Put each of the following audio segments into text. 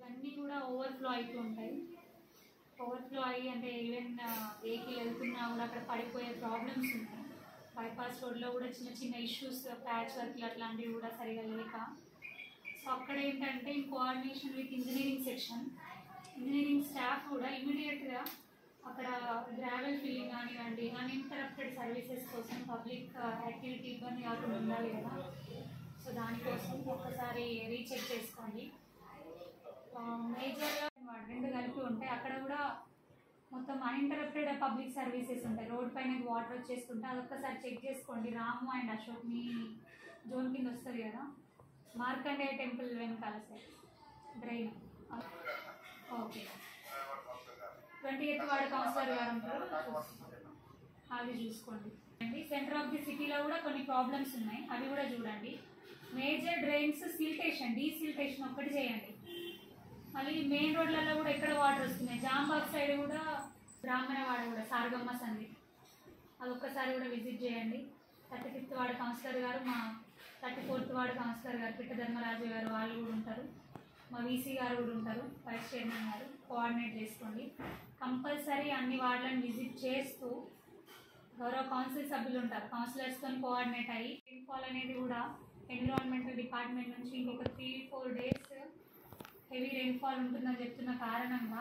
ఇవన్నీ కూడా ఓవర్ఫ్లో అవుతూ ఉంటాయి ఓవర్ఫ్లో అయ్యి అంటే ఈవెన్ వెహికల్ వెళ్తున్నా కూడా అక్కడ పడిపోయే ప్రాబ్లమ్స్ ఉన్నాయి బైపాస్ రోడ్లో కూడా చిన్న చిన్న ఇష్యూస్ ప్యాచ్ వర్క్లు అట్లాంటివి కూడా సరిగా లేక సో అక్కడ ఏంటంటే in coordination with engineering section engineering staff కూడా ఇమీడియట్గా అక్కడ గ్రావెల్ ఫిల్లింగ్ కానివ్వండి అన్ఇంటరప్టెడ్ సర్వీసెస్ కోసం పబ్లిక్ యాక్టివిటీ ఇబ్బంది కాకుండా ఉండాలి కదా సో దానికోసం ఒక్కసారి రీచెక్ చేసుకోండి మేజర్గా రెండు కలిపి ఉంటాయి అక్కడ కూడా మొత్తం అన్ఇంటరప్టెడ్ పబ్లిక్ సర్వీసెస్ ఉంటాయి రోడ్ పైన వాటర్ వచ్చేస్తుంటే అదొక్కసారి చెక్ చేసుకోండి రాము అండ్ అశోక్ మీ జోన్ కింద వస్తుంది కదా మార్కండేయ టెంపుల్ వెనకాల sir drain okay twenty eighth ward councillor గారు ఉంటారు అవి చూసుకోండి అండి సెంటర్ ఆఫ్ ది సిటీలో కూడా కొన్ని ప్రాబ్లమ్స్ ఉన్నాయి అవి కూడా చూడండి మేజర్ డ్రైన్స్ సిల్టేషన్ డీసిల్టేషన్ ఒక్కటి చేయండి మళ్ళీ మెయిన్ రోడ్లలో కూడా ఎక్కడ వాటర్ వస్తున్నాయి జాంబాగ్ సైడ్ కూడా బ్రాహ్మణవాడ కూడా సారగమ్మ సంది అది ఒక్కసారి కూడా విజిట్ చేయండి థర్టీ ఫిఫ్త్ వార్డ్ కౌన్సిలర్ గారు మా థర్టీ ఫోర్త్ వార్డ్ కౌన్సిలర్ గారు పిట్ట ధర్మరాజు గారు వాళ్ళు కూడా ఉంటారు మా వీసీ గారు కూడా ఉంటారు వైస్ చైర్మన్ గారు కోఆర్డినేట్ చేసుకోండి కంపల్సరీ అన్ని వార్డులను విజిట్ చేస్తూ గౌరవ కౌన్సిల్ సభ్యులు ఉంటారు కౌన్సిలర్స్తో కోఆర్డినేట్ అయ్యి రెయిన్ఫాల్ అనేది కూడా ఎన్విరాన్మెంటల్ డిపార్ట్మెంట్ నుంచి ఇంకొక three four days heavy rainfall ఉంటుందని చెప్తున్న కారణంగా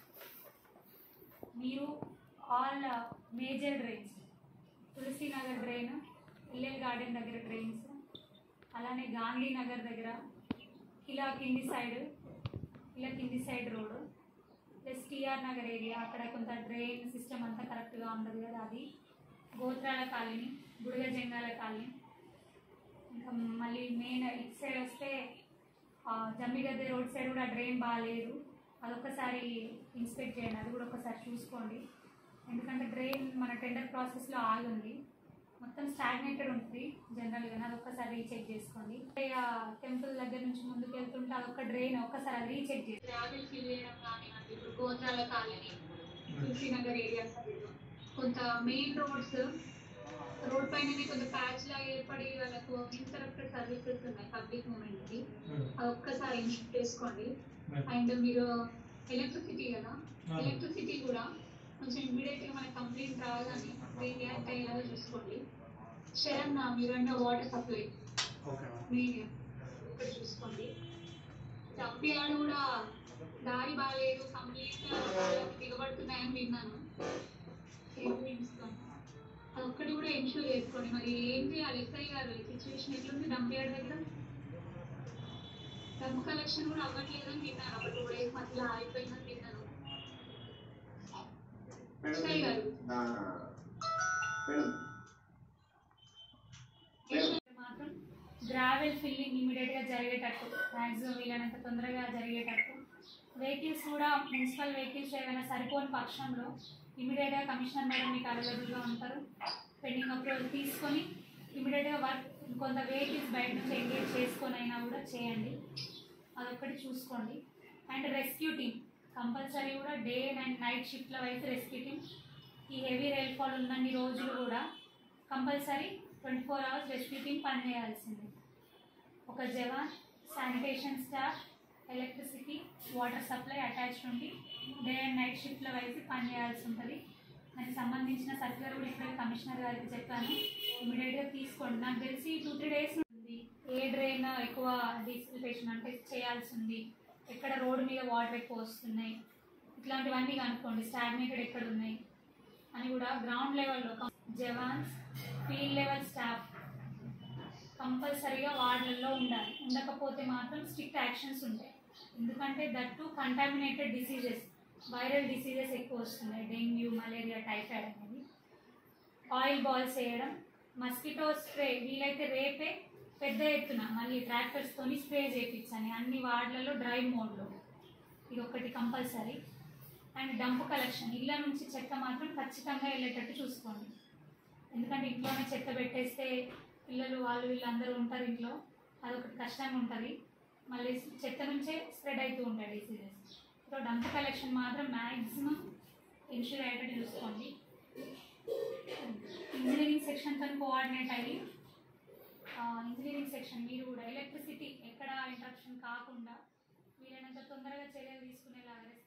మీరు all major drains Tulasinagar drain ఇల్లెల్ గార్డెన్ దగ్గర డ్రైన్స్ అలానే గాంధీ నగర్ దగ్గర ఇలా కింది సైడ్ ఇలా కింది side road plus TR Nagar area అక్కడ కొంత డ్రైన్ సిస్టమ్ అంతా కరెక్ట్గా ఉండదు కదా అది గోత్రాల కాలనీ బుడగ జంగాల కాలనీ ఇంకా మళ్ళీ మెయిన్ ఇటు సైడ్ వస్తే ఆ, జమ్మిగద్దె రోడ్ సైడ్ కూడా డ్రైన్ బాగాలేదు అదొకసారి ఇన్స్పెక్ట్ చేయండి అది కూడా ఒకసారి చూసుకోండి ఎందుకంటే డ్రైన్ మన టెండర్ ప్రాసెస్లో ఆగుంది మొత్తం స్టాగ్నేటెడ్ ఉంటుంది జనరల్గా అది ఒక్కసారి రీచెక్ చేసుకోండి టెంపుల్ దగ్గర నుంచి ముందుకు వెళ్తుంటే అదొక డ్రైన్ ఒక్కసారి అది రీచెక్ చేసి ట్రావెల్ ఫిల్ చేయడం కానివ్వండి ఇప్పుడు గోత్రాల కాలనీ తులసీనగర్ ఏరియా కొంత మెయిన్ రోడ్స్ రోడ్ పైన కొంత ప్యాచ్ లా ఏర్పడి వాళ్ళకు ఇంటరప్టెడ్ సర్వీసెస్ ఉన్నాయి పబ్లిక్ మూమెంట్ కి అది ఒక్కసారి ఇన్షూట్ చేసుకోండి అండ్ మీరు ఎలక్ట్రిసిటీ కదా ఎలక్ట్రిసిటీ కూడా కొంచెం ఇమీడియట్ గా మనకి కంప్లైంట్ రాగానే రియాక్ట్ అయ్యేలాగా చూసుకోండి శరణ్ మీరు అంటే వాటర్ సప్లై ఓకే మీరు ఇక్కడ చూసుకోండి చంపియాడు కూడా దారి బాగాలేదు కంప్లీట్ దిగబడుతున్నాయని విన్నాను అది ఒక్కటి కూడా ఇన్షూర్ చేసుకోండి మరి ఏం చేయాలి ఎస్ఐ గారు ఈ సిచ్యువేషన్ ఎట్లుంది డంపియాడ్ దగ్గర డబ్బు కలెక్షన్ కూడా అవ్వట్లేదని విన్నాను ఒక టూ డేస్ మధ్యలో ఆగిపోయిందని విన్నాను ఎస్ఐ గారు మాత్రం గ్రావెల్ ఫిల్లింగ్ ఇమీడియట్ గా జరిగేటట్టు మాక్సిమం వీలైనంత తొందరగా జరిగేటట్టు వెహికల్స్ కూడా మున్సిపల్ వెహికల్స్ ఏమైనా సరిపోని పక్షంలో ఇమీడియట్ గా కమిషనర్ మేడం మీకు అవైలబుల్ గా ఉంటారు పెండింగ్ అప్రూవల్ తీసుకొని ఇమీడియట్ గా వర్క్ కొంత వెహికల్స్ బయట నుంచి ఎంగేజ్ చేసుకొని అయినా కూడా చేయండి అదొక్కటి చూసుకోండి అండ్ రెస్క్యూ టీమ్ కంపల్సరీ కూడా డే అండ్ నైట్ షిఫ్ట్ల వైపు రెస్క్యూ టీమ్ ఈ హెవీ రైల్ఫాల్ ఉన్నన్ని రోజులు కూడా compulsory twenty four hours rescue team పనిచేయాల్సిందే ఒక జవాన్ sanitation staff electricity water supply attached ఉండి డే అండ్ నైట్ షిఫ్ట్ల వైపు పనిచేయాల్సి ఉంటుంది దానికి సంబంధించిన సర్క్యులర్ కూడా ఇప్పుడే కమిషనర్ గారికి చెప్పాను ఇమీడియట్గా తీసుకోండి నాకు తెలిసి టూ త్రీ డేస్ ఉంది ఏ డ్రైన్ ఎక్కువ డీసిల్టేషన్ అంటే చేయాల్సి ఉంది ఎక్కడ రోడ్డు మీద వాటర్ ఎక్కువ వస్తున్నాయి ఇట్లాంటివన్నీ కనుక్కోండి స్టాగ్నేటెడ్ ఎక్కడ ఉన్నాయి అని కూడా గ్రౌండ్ లెవెల్లో జవాన్స్ ఫీల్డ్ లెవెల్ స్టాఫ్ కంపల్సరీగా వార్డులలో ఉండాలి ఉండకపోతే మాత్రం స్ట్రిక్ట్ యాక్షన్స్ ఉంటాయి ఎందుకంటే that to contaminated diseases viral diseases ఎక్కువ వస్తున్నాయి డెంగ్యూ మలేరియా టైఫాయిడ్ అనేది ఆయిల్ బాల్స్ వేయడం మస్కిటో స్ప్రే వీలైతే రేపే పెద్ద ఎత్తున మళ్ళీ ట్రాక్టర్స్తోని స్ప్రే చేయించని అన్ని వార్డులలో డ్రైవ్ మోడ్లో ఇది ఒకటి కంపల్సరీ అండ్ డంప్ కలెక్షన్ ఇళ్ళ నుంచి చెత్త మాత్రం ఖచ్చితంగా వెళ్ళేటట్టు చూసుకోండి ఎందుకంటే ఇంట్లోనే చెత్త పెట్టేస్తే పిల్లలు వాళ్ళు వీళ్ళందరూ ఉంటారు ఇంట్లో అదొకటి కష్టంగా ఉంటుంది మళ్ళీ చెత్త నుంచే స్ప్రెడ్ అవుతూ ఉంటాయి డిసీజెస్ సో డంప్ కలెక్షన్ మాత్రం మ్యాక్సిమం ఇన్షూర్ అయ్యేటట్టు చూసుకోండి ఇంజనీరింగ్ సెక్షన్తో కోఆర్డినేట్ అయ్యి ఇంజనీరింగ్ సెక్షన్ మీరు కూడా ఎలక్ట్రిసిటీ ఎక్కడ ఇంటరప్షన్ కాకుండా వీలైనంత తొందరగా తొందరగా చర్యలు తీసుకునేలాగానే